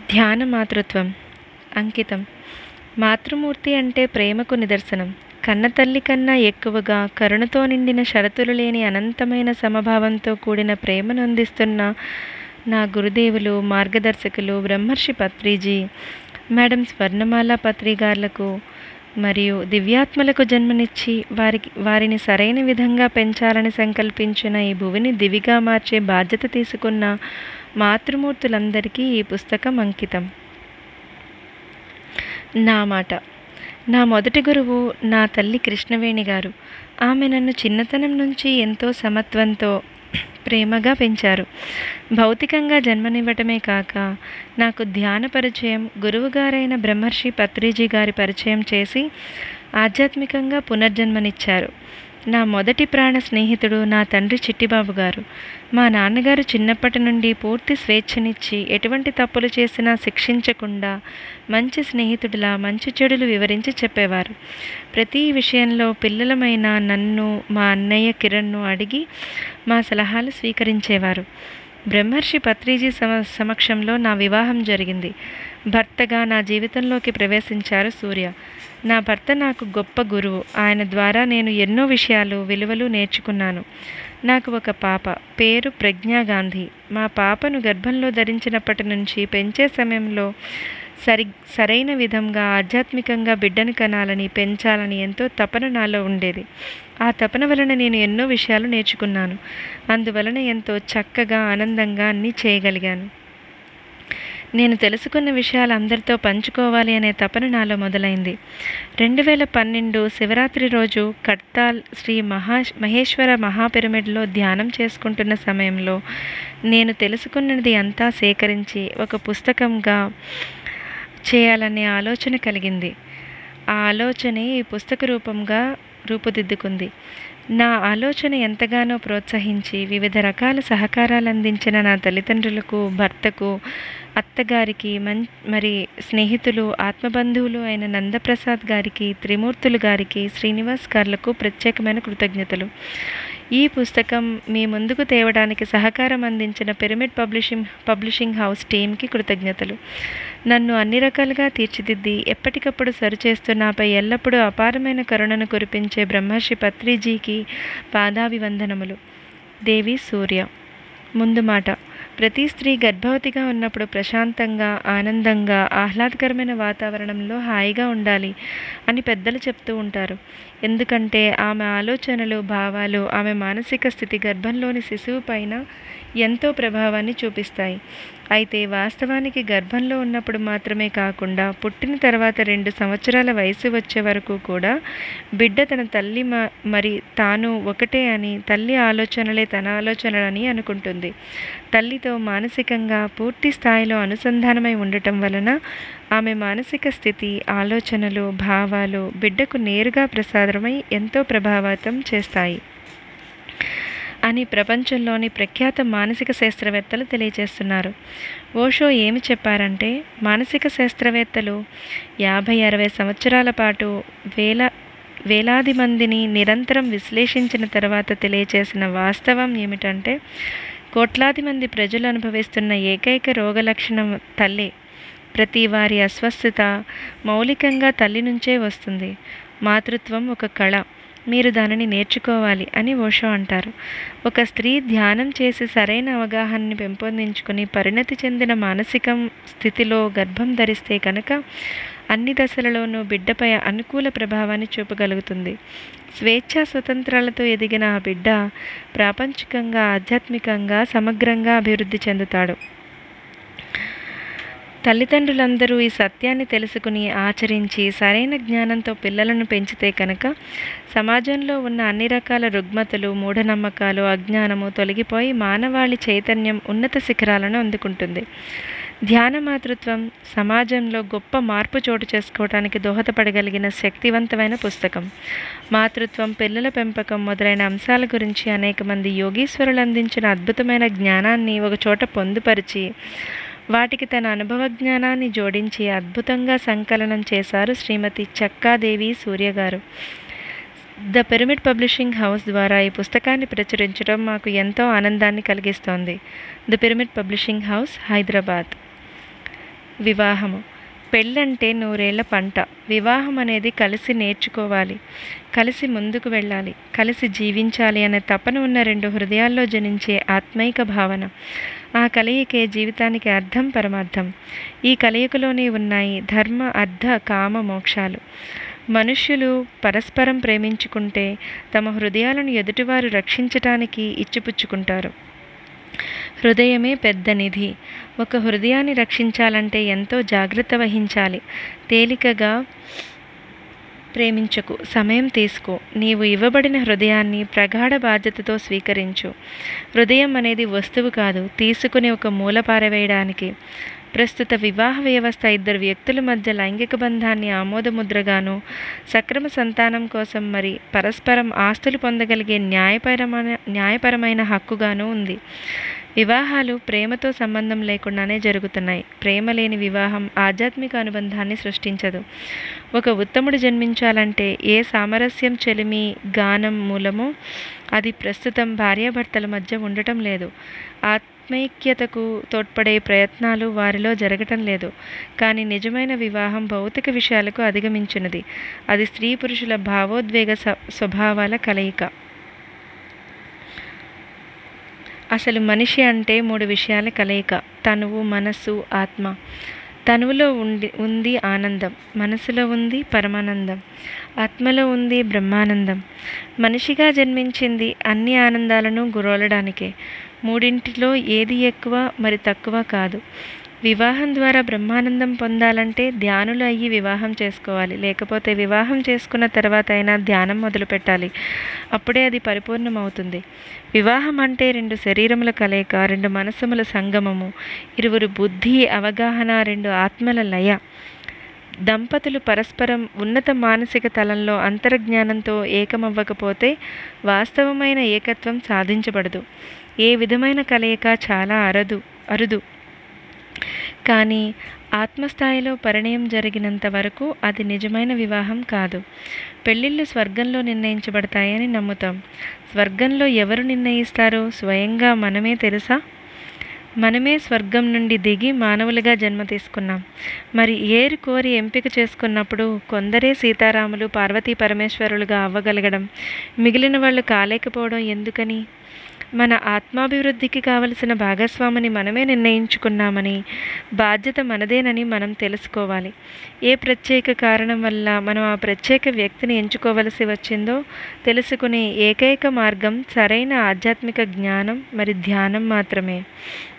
ధ్యాన మాతృత్వం అంకితం మాతృమూర్తి అంటే ప్రేమకు నిదర్శనం కన్నతల్లి కన్నా ఎక్కువగా కరుణతో నిండిన షరతులు లేని అనంతమైన సమభావంతో కూడిన ప్రేమను అందిస్తున్న నా గురుదేవులు మార్గదర్శకులు బ్రహ్మర్షి పత్రిజీ మేడం స్వర్ణమాల పత్రి గార్లకు మరియు దివ్యాత్మలకు జన్మనిచ్చి వారికి వారిని సరైన విధంగా పెంచాలని సంకల్పించిన ఈ భువిని దివిగా మార్చే బాధ్యత తీసుకున్న మాతృమూర్తులందరికీ ఈ పుస్తకం అంకితం నా మాట నా మొదటి గురువు నా తల్లి కృష్ణవేణి గారు ఆమె నన్ను చిన్నతనం నుంచి ఎంతో సమత్వంతో ప్రేమగా పెంచారు భౌతికంగా జన్మనివ్వటమే కాక నాకు ధ్యాన పరిచయం గురువుగారైన బ్రహ్మర్షి పత్రిజీ గారి పరిచయం చేసి ఆధ్యాత్మికంగా పునర్జన్మనిచ్చారు నా మొదటి ప్రాణ స్నేహితుడు నా తండ్రి చిట్టిబాబు గారు మా నాన్నగారు చిన్నప్పటి నుండి పూర్తి స్వేచ్ఛనిచ్చి ఎటువంటి తప్పులు చేసినా శిక్షించకుండా మంచి స్నేహితుడిలా మంచి చెడులు వివరించి చెప్పేవారు ప్రతి విషయంలో పిల్లలమైన నన్ను మా అన్నయ్య కిరణ్ను అడిగి మా సలహాలు స్వీకరించేవారు బ్రహ్మర్షి పత్రిజీ సమ సమక్షంలో నా వివాహం జరిగింది భర్తగా నా జీవితంలోకి ప్రవేశించారు సూర్య నా భర్త నాకు గొప్ప గురువు ఆయన ద్వారా నేను ఎన్నో విషయాలు విలువలు నేర్చుకున్నాను నాకు ఒక పాప పేరు ప్రజ్ఞా గాంధీ మా పాపను గర్భంలో ధరించినప్పటి నుంచి పెంచే సమయంలో సరి సరైన విధంగా ఆధ్యాత్మికంగా బిడ్డను కనాలని పెంచాలని ఎంతో తపన నాలో ఉండేది ఆ తపన వలన నేను ఎన్నో విషయాలు నేర్చుకున్నాను అందువలన ఎంతో చక్కగా ఆనందంగా అన్నీ చేయగలిగాను నేను తెలుసుకున్న విషయాలు అందరితో పంచుకోవాలి అనే తపన నాలో మొదలైంది రెండు వేల పన్నెండు శివరాత్రి రోజు కడ్తాల్ శ్రీ మహా మహేశ్వర మహాపిరమిడ్లో ధ్యానం చేసుకుంటున్న సమయంలో నేను తెలుసుకున్నది అంతా సేకరించి ఒక పుస్తకంగా చేయాలనే ఆలోచన కలిగింది ఆ ఆలోచనే ఈ పుస్తక రూపంగా రూపుదిద్దుకుంది నా ఆలోచన ఎంతగానో ప్రోత్సహించి వివిధ రకాల సహకారాలు అందించిన నా తల్లిదండ్రులకు భర్తకు అత్తగారికి మన్ మరి స్నేహితులు ఆత్మబంధువులు అయిన నందప్రసాద్ గారికి త్రిమూర్తులు గారికి శ్రీనివాస్ గార్లకు ప్రత్యేకమైన కృతజ్ఞతలు ఈ పుస్తకం మీ ముందుకు తేవడానికి సహకారం అందించిన పిరమిడ్ పబ్లిషింగ్ పబ్లిషింగ్ హౌస్ టీంకి కృతజ్ఞతలు నన్ను అన్ని రకాలుగా తీర్చిదిద్ది ఎప్పటికప్పుడు సరిచేస్తూ నాపై ఎల్లప్పుడూ అపారమైన కరుణను కురిపించే బ్రహ్మర్షి పత్రిజీకి పాదాభివందనములు దేవి సూర్య ముందు మాట ప్రతి స్త్రీ గర్భవతిగా ఉన్నప్పుడు ప్రశాంతంగా ఆనందంగా ఆహ్లాదకరమైన వాతావరణంలో హాయిగా ఉండాలి అని పెద్దలు చెప్తూ ఉంటారు ఎందుకంటే ఆమె ఆలోచనలు భావాలు ఆమె మానసిక స్థితి గర్భంలోని శిశువు పైన ఎంతో ప్రభావాన్ని చూపిస్తాయి అయితే వాస్తవానికి గర్భంలో ఉన్నప్పుడు మాత్రమే కాకుండా పుట్టిన తర్వాత రెండు సంవత్సరాల వయసు వచ్చే వరకు కూడా బిడ్డ తన తల్లి మరి తాను ఒకటే అని తల్లి ఆలోచనలే తన ఆలోచనలని అనుకుంటుంది తల్లితో మానసికంగా పూర్తి స్థాయిలో అనుసంధానమై ఉండటం వలన ఆమె మానసిక స్థితి ఆలోచనలు భావాలు బిడ్డకు నేరుగా ప్రసాదమై ఎంతో ప్రభావితం చేస్తాయి అని ప్రపంచంలోని ప్రఖ్యాత మానసిక శాస్త్రవేత్తలు తెలియజేస్తున్నారు ఓషో ఏమి చెప్పారంటే మానసిక శాస్త్రవేత్తలు యాభై అరవై సంవత్సరాల పాటు వేల వేలాది మందిని నిరంతరం విశ్లేషించిన తర్వాత తెలియచేసిన వాస్తవం ఏమిటంటే కోట్లాది మంది ప్రజలు అనుభవిస్తున్న ఏకైక రోగ లక్షణం తల్లే ప్రతి వారి అస్వస్థత మౌలికంగా తల్లి నుంచే వస్తుంది మాతృత్వం ఒక కళ మీరు దానిని నేర్చుకోవాలి అని ఓషో అంటారు ఒక స్త్రీ ధ్యానం చేసి సరైన అవగాహనని పెంపొందించుకుని పరిణతి చెందిన మానసిక స్థితిలో గర్భం ధరిస్తే కనుక అన్ని దశలలోనూ బిడ్డపై అనుకూల ప్రభావాన్ని చూపగలుగుతుంది స్వేచ్ఛా స్వతంత్రాలతో ఎదిగిన ఆ బిడ్డ ప్రాపంచికంగా ఆధ్యాత్మికంగా సమగ్రంగా అభివృద్ధి చెందుతాడు తల్లిదండ్రులందరూ ఈ సత్యాన్ని తెలుసుకుని ఆచరించి సరైన జ్ఞానంతో పిల్లలను పెంచితే కనుక సమాజంలో ఉన్న అన్ని రకాల రుగ్మతలు మూఢనమ్మకాలు అజ్ఞానము తొలగిపోయి మానవాళి చైతన్యం ఉన్నత శిఖరాలను అందుకుంటుంది ధ్యాన మాతృత్వం సమాజంలో గొప్ప మార్పు చోటు చేసుకోవడానికి దోహదపడగలిగిన శక్తివంతమైన పుస్తకం మాతృత్వం పిల్లల పెంపకం మొదలైన అంశాల గురించి అనేక మంది యోగీశ్వరులు అందించిన అద్భుతమైన జ్ఞానాన్ని ఒకచోట పొందుపరిచి వాటికి తన అనుభవ జ్ఞానాన్ని జోడించి అద్భుతంగా సంకలనం చేశారు శ్రీమతి చక్కాదేవి సూర్య గారు ద పిరమిడ్ పబ్లిషింగ్ హౌస్ ద్వారా ఈ పుస్తకాన్ని ప్రచురించడం మాకు ఎంతో ఆనందాన్ని కలిగిస్తోంది the pyramid publishing house Hyderabad వివాహము పెళ్ళంటే నూరేళ్ల పంట వివాహం అనేది కలిసి నేర్చుకోవాలి కలిసి ముందుకు వెళ్ళాలి కలిసి జీవించాలి అనే తపన ఉన్న రెండు హృదయాల్లో జనించే ఆత్మైక భావన ఆ కలయికే జీవితానికి అర్థం పరమార్థం ఈ కలయికలోనే ఉన్నాయి ధర్మ అర్థ కామ మోక్షాలు మనుష్యులు పరస్పరం ప్రేమించుకుంటే తమ హృదయాలను ఎదుటివారు రక్షించటానికి ఇచ్చిపుచ్చుకుంటారు హృదయమే పెద్ద నిధి ఒక హృదయాన్ని రక్షించాలంటే ఎంతో జాగ్రత్త వహించాలి తేలికగా ప్రేమించకు సమయం తీసుకో నీవు ఇవ్వబడిన హృదయాన్ని ప్రగాఢ బాధ్యతతో స్వీకరించు హృదయం అనేది వస్తువు కాదు తీసుకుని ఒక మూల పారవేయడానికి ప్రస్తుత వివాహ వ్యవస్థ ఇద్దరు వ్యక్తుల మధ్య లైంగిక బంధాన్ని ఆమోదముద్రగాను సక్రమ సంతానం కోసం మరి పరస్పరం ఆస్తులు పొందగలిగే న్యాయపరమైన న్యాయపరమైన హక్కుగాను ఉంది వివాహాలు ప్రేమతో సంబంధం లేకుండానే జరుగుతున్నాయి ప్రేమ లేని వివాహం ఆధ్యాత్మిక అనుబంధాన్ని సృష్టించదు ఒక ఉత్తముడు జన్మించాలంటే ఏ సామరస్యం చెలిమి గానం మూలమో అది ప్రస్తుతం భార్యాభర్తల మధ్య ఉండటం లేదు ఆత్మైక్యతకు తోడ్పడే ప్రయత్నాలు వారిలో జరగటం లేదు కానీ నిజమైన వివాహం భౌతిక విషయాలకు అధిగమించినది అది స్త్రీ పురుషుల భావోద్వేగ స- స్వభావాల కలయిక అసలు మనిషి అంటే మూడు విషయాల కలయిక తనువు మనస్సు ఆత్మ తనువులో ఉండి ఉంది ఆనందం మనసులో ఉంది పరమానందం ఆత్మలో ఉంది బ్రహ్మానందం మనిషిగా జన్మించింది అన్ని ఆనందాలను గురోలడానికే మూడింటిలో ఏది ఎక్కువ మరి తక్కువ కాదు వివాహం ద్వారా బ్రహ్మానందం పొందాలంటే ధ్యానులు అయ్యి వివాహం చేసుకోవాలి లేకపోతే వివాహం చేసుకున్న తర్వాత అయినా ధ్యానం మొదలు పెట్టాలి అప్పుడే అది పరిపూర్ణమవుతుంది వివాహం అంటే రెండు శరీరముల కలయిక రెండు మనస్సుముల సంగమము ఇరువురు బుద్ధి అవగాహన రెండు ఆత్మల లయ దంపతులు పరస్పరం ఉన్నత మానసిక తలంలో అంతర్జ్ఞానంతో ఏకమవ్వకపోతే వాస్తవమైన ఏకత్వం సాధించబడదు ఏ విధమైన కలయిక చాలా అరదు అరుదు కానీ ఆత్మస్థాయిలో పరిణయం జరిగినంత వరకు అది నిజమైన వివాహం కాదు పెళ్ళిళ్ళు స్వర్గంలో నిర్ణయించబడతాయని నమ్ముతాం స్వర్గంలో ఎవరు నిర్ణయిస్తారో స్వయంగా మనమే తెలుసా మనమే స్వర్గం నుండి దిగి మానవులుగా జన్మ తీసుకున్నాం మరి ఏరు కోరి ఎంపిక చేసుకున్నప్పుడు కొందరే సీతారాములు పార్వతీ పరమేశ్వరులుగా అవ్వగలగడం మిగిలిన వాళ్ళు కాలేకపోవడం ఎందుకని మన ఆత్మాభివృద్ధికి కావలసిన భాగస్వామిని మనమే నిర్ణయించుకున్నామని బాధ్యత మనదేనని మనం తెలుసుకోవాలి ఏ ప్రత్యేక కారణం వల్ల మనం ఆ ప్రత్యేక వ్యక్తిని ఎంచుకోవలసి వచ్చిందో తెలుసుకునే ఏకైక మార్గం సరైన ఆధ్యాత్మిక జ్ఞానం మరి ధ్యానం మాత్రమే